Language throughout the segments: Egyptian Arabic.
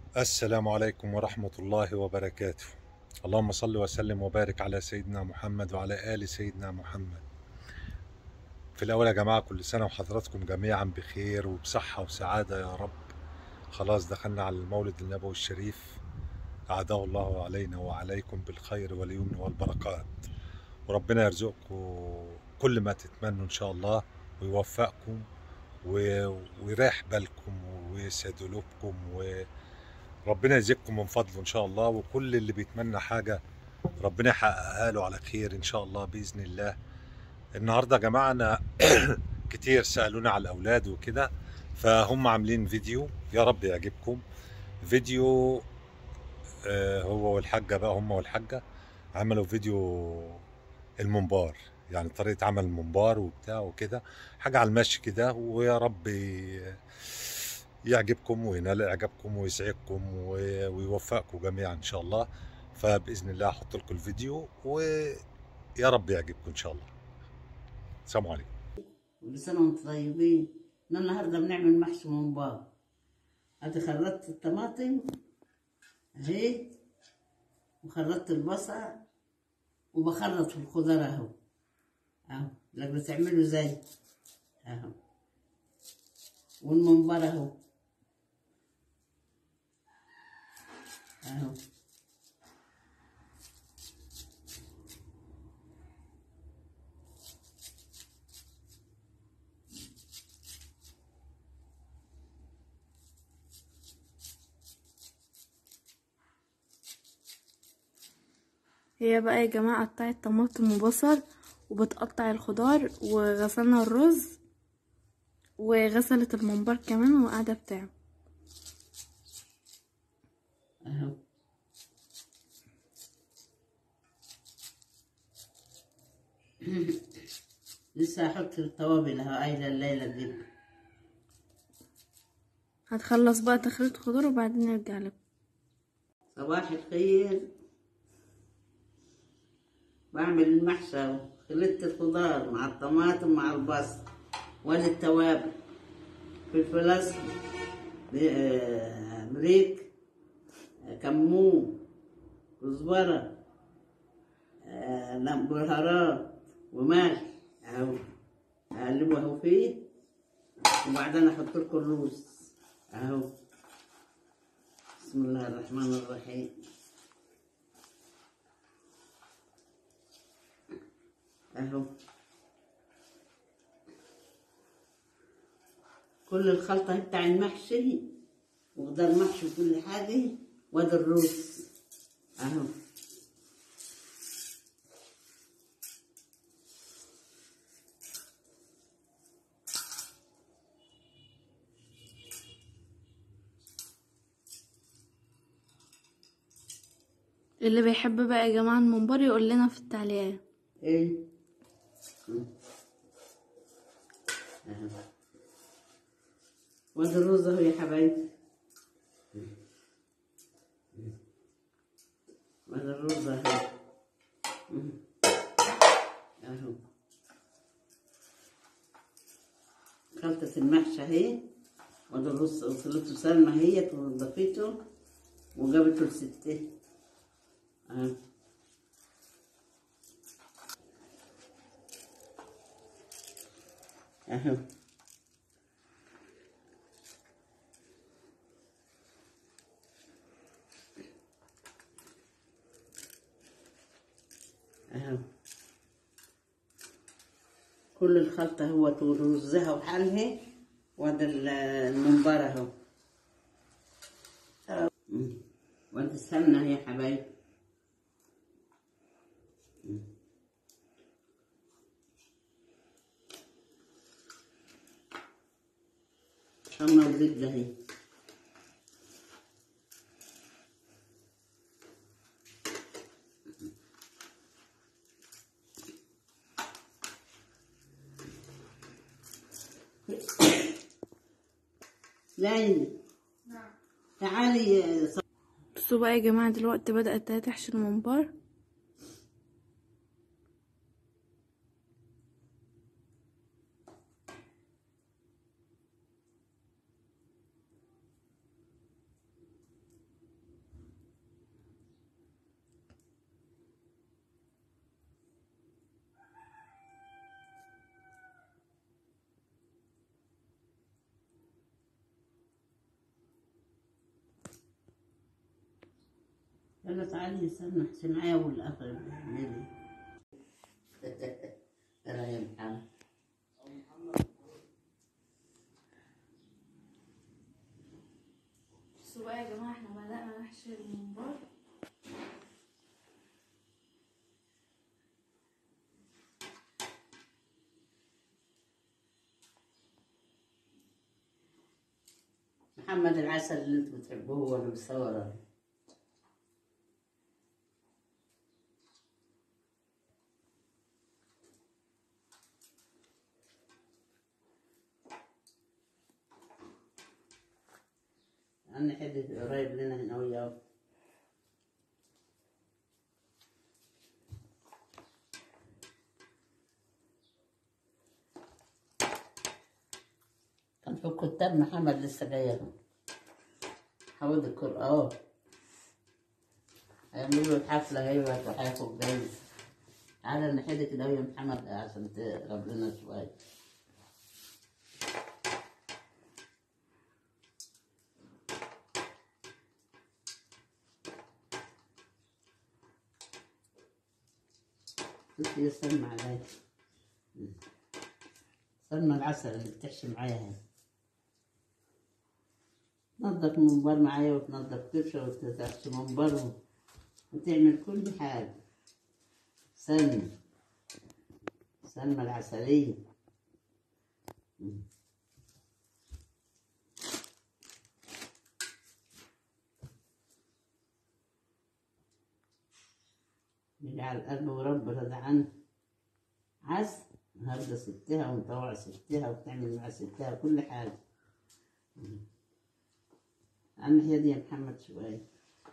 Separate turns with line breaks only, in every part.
السلام عليكم ورحمة الله وبركاته اللهم صل وسلم وبارك على سيدنا محمد وعلى آل سيدنا محمد في الأول يا جماعة كل سنة وحضراتكم جميعا بخير وبصحة وسعادة يا رب خلاص دخلنا على المولد النبوي الشريف أعاده الله علينا وعليكم بالخير واليمن والبركات وربنا يرزقكم كل ما تتمنوا إن شاء الله ويوفقكم و- ويريح بالكم ويسعد قلوبكم وربنا يزيدكم من فضله إن شاء الله وكل اللي بيتمنى حاجة ربنا يحققها له على خير إن شاء الله بإذن الله النهاردة يا جماعة أنا كتير سألونا على الأولاد وكده فهم عاملين فيديو يا رب يعجبكم فيديو آه، هو والحاجة بقى هم والحاجة عملوا فيديو المنبار يعني طريقة عمل المنبار وبتاع وكده حاجة على المشي كده ويا رب ي- يعجبكم وينال إعجابكم ويسعدكم و- ويوفقكم جميعا إن شاء الله فبإذن الله هحط لكم الفيديو ويا رب يعجبكم إن شاء الله السلام عليكم
كل سنة وانتم طيبين احنا النهاردة بنعمل محشي ممبار ادي خرطت الطماطم اهي وخرطت البصل وبخرط في الخضار اهو اهو لك بتعملوا زي اهو والممبار اهو اهو
هي بقى يا جماعة قطعت طماطم وبصل وبتقطع الخضار وغسلنا الرز وغسلت الممبار كمان وقاعدة بتاعه
اهو لسه هحط التوابل اهو قايله الليله دي
هتخلص بقى تخليط خضار وبعدين نرجع لك
صباح الخير بعمل المحشي أهو. خلطت الخضار مع الطماطم مع البصل وادي التوابل فلفل اسمر آه، بريك آه، كمون كزبرة آه، لم- بهارات وملح اهو اقلبه اهو فيه وبعدين احط لكم الرز اهو بسم الله الرحمن الرحيم اهو كل الخلطة بتاع المحشي وخضار محشي وكل حاجة وادي الرز اهو
اللي بيحب بقى يا جماعة الممبار يقول لنا في التعليقات
ايه اهو وادي الرز اهو يا حبايبي وادي الرز اهو اهو خلطة المحشي اهي وادي الرز وصلته سلمى اهيت ونضفته وجابته لستي اهو اهو اهو كل الخلطة هو ورزها وحالها وادي ال- الممبار اهو أهو. أمم. وادي السمنة يا حبايبي سمنة وزبدة اهي ليلى تعالي
بصوا بقى يا جماعة دلوقتي بدأت تحشي الممبار
يلا تعالي استنى احسن معايا والاخر الليل ترى يا محمد
بصوا بقى يا جماعة احنا بدأنا نحشي الممبار
محمد العسل اللي انتوا بتحبوه هو اللي مصوره عندي حد قريب لنا هنا وياه كان في الكتاب محمد لسه جاي اهو حوض القرآن هيعملوا له الحفلة ايوه وهياخد جايزة تعالى نحل كده يا محمد عشان تقرب لنا شوية بصي يا سلمى عليا سلمى العسل اللي بتحشي معايا هنا تنضف منبر معايا وتنضف كرشة وتحشي منبر و- وتعمل كل حاجة سلمى سلمى العسلية مم. يجعل قلب ورب رضى عنه عسل النهارده ستها ومطوع ستها وبتعمل مع ستها كل حاجة عم هي دي يا محمد شوية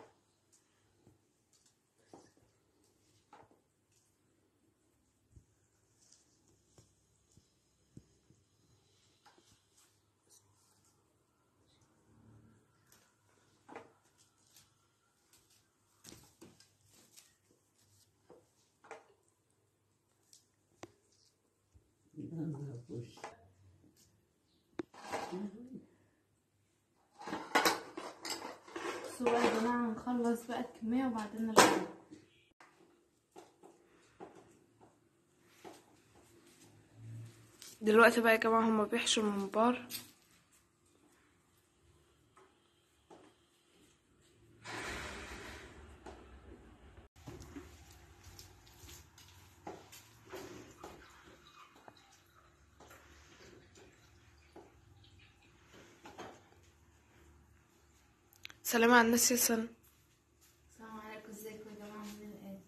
لا ما أعرفوش.
بصوا بقى يا جماعة هنخلص بقى الكمية وبعدين نرجع دلوقتي بقى يا جماعة هما بيحشوا الممبار سلام على الناس يا سلام السلام عليكم ازيكم يا جماعة عاملين ايه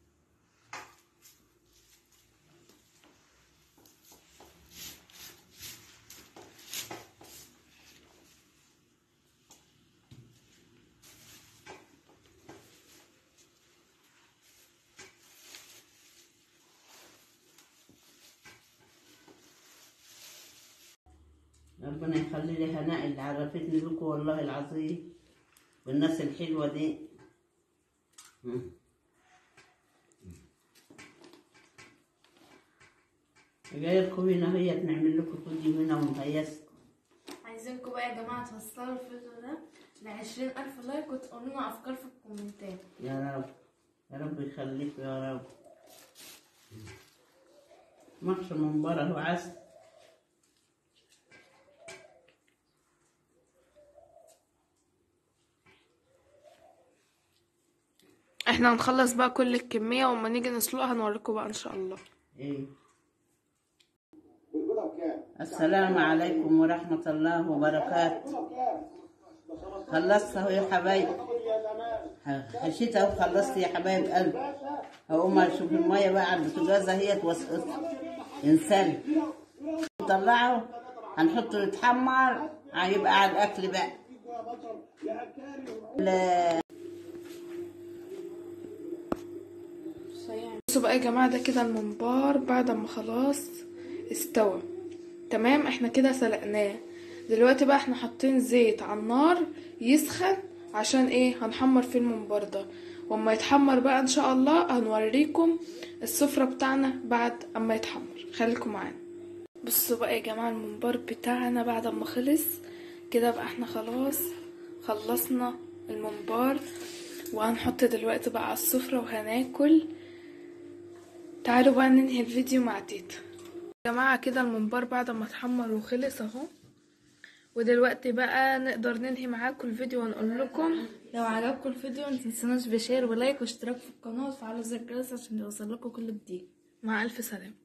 ربنا يخلي لي هناء اللي عرفتني بكم والله العظيم والناس الحلوة دي مم. جايلكم هنا هي بنعمل لكم فيديو هنا ونهيسكم
عايزينكم بقى يا جماعة توصلوا الفيديو ده لعشرين ألف لايك وتقولوا لنا أفكار في الكومنتات
يا رب يا رب يخليك يا رب محشي منبره وعسل
احنا هنخلص بقى كل الكمية وما نيجي نسلقها هنوريكم بقى ان شاء الله
ايه السلام عليكم ورحمة الله وبركاته خلصت اهو يا حبايبي خشيت اهو خلصت يا حبايب قلبي هقوم اشوف المية بقى على البوتاجاز اهي توسقط انسان نطلعه هنحطه يتحمر هيبقى على الاكل بقى لا
بصوا بقى يا جماعة ده كده الممبار بعد ما خلاص استوى تمام احنا كده سلقناه دلوقتي بقى احنا حاطين زيت على النار يسخن عشان ايه هنحمر فيه الممبار ده واما يتحمر بقى ان شاء الله هنوريكم السفرة بتاعنا بعد اما يتحمر خليكم معانا بصوا بقى يا جماعة الممبار بتاعنا بعد ما خلص كده بقى احنا خلاص خلصنا الممبار وهنحط دلوقتي بقى على السفرة وهناكل تعالوا بقى ننهي الفيديو مع تيتا يا جماعة كده الممبار بعد ما اتحمر وخلص اهو ودلوقتي بقى نقدر ننهي معاكم الفيديو ونقول لكم
لو عجبكم الفيديو متنسوناش بشير ولايك واشتراك في القناة وتفعلوا زر الجرس عشان يوصل لكم كل جديد
مع ألف سلامة